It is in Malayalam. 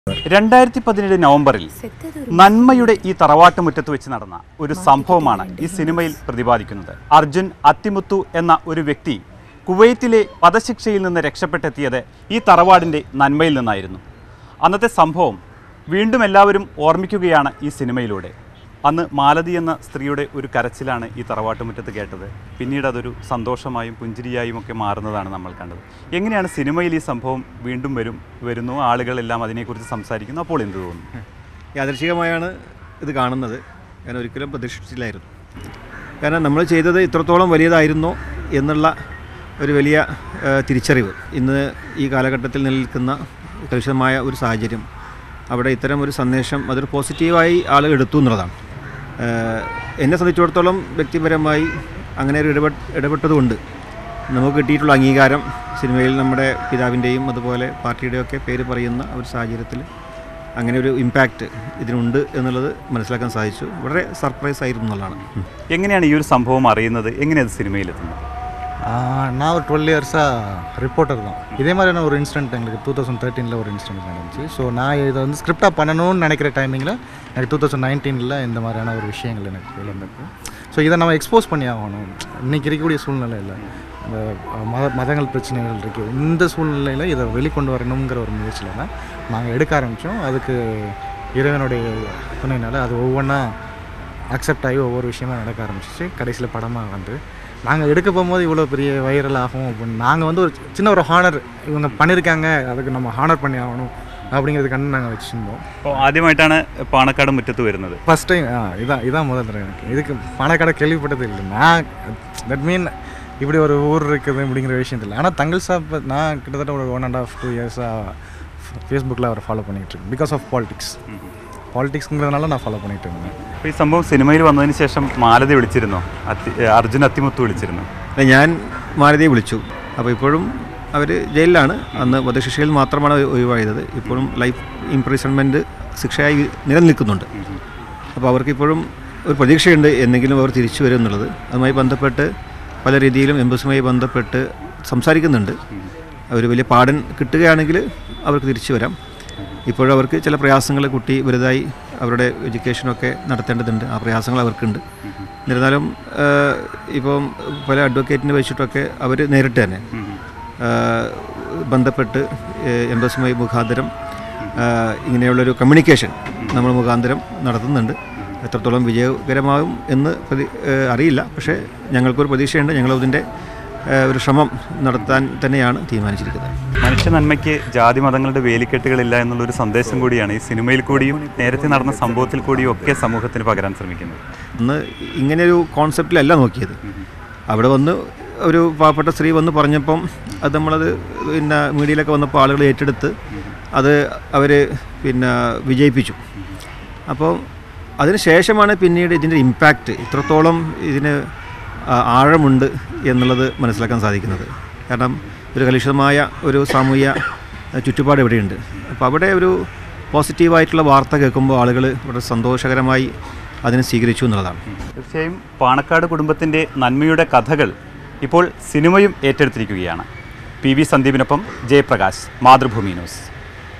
രണ്ടായിരത്തി പതിനേഴ് നവംബറിൽ നന്മയുടെ ഈ തറവാട്ട് മുറ്റത്ത് വെച്ച് നടന്ന ഒരു സംഭവമാണ് ഈ സിനിമയിൽ പ്രതിപാദിക്കുന്നത് അർജുൻ അത്തിമുത്തു എന്ന ഒരു വ്യക്തി കുവൈറ്റിലെ വധശിക്ഷയിൽ നിന്ന് രക്ഷപ്പെട്ടെത്തിയത് ഈ തറവാടിൻ്റെ നന്മയിൽ നിന്നായിരുന്നു അന്നത്തെ സംഭവം വീണ്ടും എല്ലാവരും ഓർമ്മിക്കുകയാണ് ഈ സിനിമയിലൂടെ അന്ന് മാലതി എന്ന സ്ത്രീയുടെ ഒരു കരച്ചിലാണ് ഈ തറവാട്ടുമുറ്റത്ത് കേട്ടത് പിന്നീട് അതൊരു സന്തോഷമായും പുഞ്ചിരിയായും ഒക്കെ മാറുന്നതാണ് നമ്മൾ കണ്ടത് എങ്ങനെയാണ് സിനിമയിൽ ഈ സംഭവം വീണ്ടും വരും വരുന്നു ആളുകളെല്ലാം അതിനെക്കുറിച്ച് സംസാരിക്കുന്നു അപ്പോൾ എന്ത് തോന്നുന്നു യാദൃശികമായാണ് ഇത് കാണുന്നത് ഞാൻ ഒരിക്കലും പ്രതീക്ഷിച്ചില്ലായിരുന്നു കാരണം നമ്മൾ ചെയ്തത് ഇത്രത്തോളം വലിയതായിരുന്നോ എന്നുള്ള ഒരു വലിയ ആ, തിരിച്ചറിവ് ഇന്ന് ഈ കാലഘട്ടത്തിൽ നിലനിൽക്കുന്ന കലുഷിതമായ ഒരു സാഹചര്യം അവിടെ ഇത്തരം ഒരു സന്ദേശം അതൊരു പോസിറ്റീവായി ആളുകൾ എടുത്തു എന്നുള്ളതാണ് ആ, എന്നെ സംബന്ധിച്ചിടത്തോളം വ്യക്തിപരമായി അങ്ങനെ ഒരു ഇടപെട്ട് ഇടപെട്ടതുകൊണ്ട് നമുക്ക് കിട്ടിയിട്ടുള്ള അംഗീകാരം സിനിമയിൽ നമ്മുടെ പിതാവിൻ്റെയും അതുപോലെ പാർട്ടിയുടെയും ഒക്കെ പേര് പറയുന്ന ഒരു സാഹചര്യത്തിൽ അങ്ങനെ ഒരു ഇമ്പാക്റ്റ് ഇതിനുണ്ട് എന്നുള്ളത് മനസ്സിലാക്കാൻ സാധിച്ചു വളരെ സർപ്രൈസ് ആയിരുന്നു എന്നുള്ളതാണ് ഉം. എങ്ങനെയാണ് ഈ ഒരു സംഭവം അറിയുന്നത് എങ്ങനെയാണ് സിനിമയിലെത്തുന്നത് ஆஹ் நான் ஒரு டுவெல் இயர்ஸாக ரிப்போர்ட்டர் தான் இதே மாதிரியான ஒரு இன்சிடென்ட் எங்களுக்கு டூ தௌசண்ட் தேர்ட்டீனில் ஒரு இன்சிடென்ட் நடந்துச்சு ஸோ நான் இதை வந்து ஸ்கிரிப்டாக பண்ணணும்னு நினைக்கிற டைமிங்கில் எனக்கு டூ தௌசண்ட் நைன்டீனில் இந்த மாதிரியான ஒரு விஷயங்கள் எனக்கு விளம்பிருக்கு ஸோ இதை நம்ம எக்ஸ்போஸ் பண்ணி ஆகணும் இன்றைக்கி இருக்கக்கூடிய சூழ்நிலை இல்லை இந்த மத மதங்கள் பிரச்சனைகள் இருக்குது இந்த சூழ்நிலையில் இதை வெளிக்கொண்டு வரணுங்கிற ஒரு முயற்சியில் தான் நாங்கள் எடுக்க ஆரம்பித்தோம் அதுக்கு இறைவனுடைய துணையினால் அது ஒவ்வொன்றா அக்செப்ட் ஆகி ஒவ்வொரு விஷயமா நடக்க ஆரம்பிச்சிச்சு கடைசியில் படமாக வந்து நாங்கள் எடுக்க போகும்போது இவ்வளோ பெரிய வைரல் ஆகும் அப்படின்னு நாங்கள் வந்து ஒரு சின்ன ஒரு ஹானர் இவங்க பண்ணியிருக்காங்க அதுக்கு நம்ம ஹானர் பண்ணி ஆகணும் அப்படிங்கிறதுக்கான நாங்கள் வச்சுருந்தோம் അപ്പോൾ ആദ്യമായിട്ടാണ് പാണക്കാട് മുറ്റത്ത് വരുന്നത് ஃபஸ்ட் டைம் ஆ இதான் இதான் முதல் தடவை எனக்கு இதுக்கு பணக்கடை கேள்விப்பட்டது இல்லை நான் தட் மீன் இப்படி ஒரு ஊர் இருக்குது அப்படிங்கிற விஷயம் இல்லை ஆனால் தங்கள் சாப் நான் கிட்டத்தட்ட ஒரு ஒன் அண்ட் ஆஃப் டூ இயர்ஸாக ஃபேஸ்புக்கில் அவரை ஃபாலோ பண்ணிகிட்டு இருக்கேன் பிகாஸ் ஆஃப் பாலிடிக்ஸ் பாலிடிக்ஸ்ங்கிறதுனால நான் ஃபாலோ பண்ணிகிட்டு இருந்தேன் അപ്പോൾ ഈ സംഭവം സിനിമയിൽ വന്നതിന് ശേഷം മാലതി വിളിച്ചിരുന്നോ അത്തി അർജുൻ അത്തിമുത്ത് വിളിച്ചിരുന്നു അല്ല, ഞാൻ മാരുതിയെ വിളിച്ചു അപ്പോൾ ഇപ്പോഴും അവർ ജയിലിലാണ് അന്ന് വധശിക്ഷയിൽ മാത്രമാണ് അവർ ഒഴിവായത് ഇപ്പോഴും ലൈഫ് ഇംപ്രീസൺമെൻറ്റ് ശിക്ഷയായി നിലനിൽക്കുന്നുണ്ട് അപ്പോൾ അവർക്ക് ഇപ്പോഴും ഒരു പ്രതീക്ഷയുണ്ട് എന്തെങ്കിലും അവർ തിരിച്ചു വരും എന്നുള്ളത് അതുമായി ബന്ധപ്പെട്ട് പല രീതിയിലും എംബസിയുമായി ബന്ധപ്പെട്ട് സംസാരിക്കുന്നുണ്ട് ഒരു വലിയ പാടൻ കിട്ടുകയാണെങ്കിൽ അവർക്ക് തിരിച്ചു വരാം ഇപ്പോഴും അവർക്ക് ചില പ്രയാസങ്ങൾ കുട്ടി വലുതായി അവരുടെ എഡ്യൂക്കേഷനൊക്കെ നടത്തേണ്ടതുണ്ട് ആ പ്രയാസങ്ങൾ അവർക്കുണ്ട് എന്നിരുന്നാലും ആഹ്, ഇപ്പം പല അഡ്വക്കേറ്റിനെ വെച്ചിട്ടൊക്കെ അവർ നേരിട്ട് തന്നെ ആഹ്, ബന്ധപ്പെട്ട് ഏഹ്, എംബസിയുമായി മുഖാന്തരം ആഹ്, ഇങ്ങനെയുള്ളൊരു കമ്മ്യൂണിക്കേഷൻ നമ്മൾ മുഖാന്തരം നടത്തുന്നുണ്ട് എത്രത്തോളം വിജയകരമാകും എന്ന് പ്രതി ഏഹ്, അറിയില്ല പക്ഷേ ഞങ്ങൾക്കൊരു പ്രതീക്ഷയുണ്ട് ഞങ്ങളതിൻ്റെ ഏഹ്, ഒരു ശ്രമം നടത്താൻ തന്നെയാണ് തീരുമാനിച്ചിരിക്കുന്നത് മനുഷ്യ നന്മയ്ക്ക് ജാതി മതങ്ങളുടെ വേലിക്കെട്ടുകളില്ല എന്നുള്ളൊരു സന്ദേശം കൂടിയാണ് ഈ സിനിമയിൽ കൂടിയും നേരത്തെ നടന്ന സംഭവത്തിൽ കൂടിയും ഒക്കെ സമൂഹത്തിന് പകരാൻ ശ്രമിക്കുന്നത് അന്ന് ഇങ്ങനെയൊരു കോൺസെപ്റ്റിലല്ല നോക്കിയത് അവിടെ വന്ന് ഒരു പാവപ്പെട്ട സ്ത്രീ വന്ന് പറഞ്ഞപ്പം അത് നമ്മളത് പിന്നെ മീഡിയയിലൊക്കെ വന്നപ്പോൾ ആളുകൾ ഏറ്റെടുത്ത് അത് അവർ പിന്നെ വിജയിപ്പിച്ചു അപ്പോൾ അതിന് ശേഷമാണ് പിന്നീട് ഇതിൻ്റെ ഇമ്പാക്റ്റ് ഇത്രത്തോളം ഇതിന് ആ- ആഴമുണ്ട് എന്നുള്ളത് മനസ്സിലാക്കാൻ സാധിക്കുന്നത് കാരണം ഒരു കലുഷിതമായ ഒരു സാമൂഹ്യ ചുറ്റുപാട് ഇവിടെയുണ്ട് അപ്പോൾ അവിടെ ഒരു പോസിറ്റീവായിട്ടുള്ള വാർത്ത കേൾക്കുമ്പോൾ ആളുകൾ വളരെ സന്തോഷകരമായി അതിനെ സ്വീകരിച്ചു എന്നുള്ളതാണ് തീർച്ചയായും പാണക്കാട് കുടുംബത്തിൻ്റെ നന്മയുടെ കഥകൾ ഇപ്പോൾ സിനിമയും ഏറ്റെടുത്തിരിക്കുകയാണ് പി വി സന്ദീപിനൊപ്പം ജയപ്രകാശ് മാതൃഭൂമി ന്യൂസ്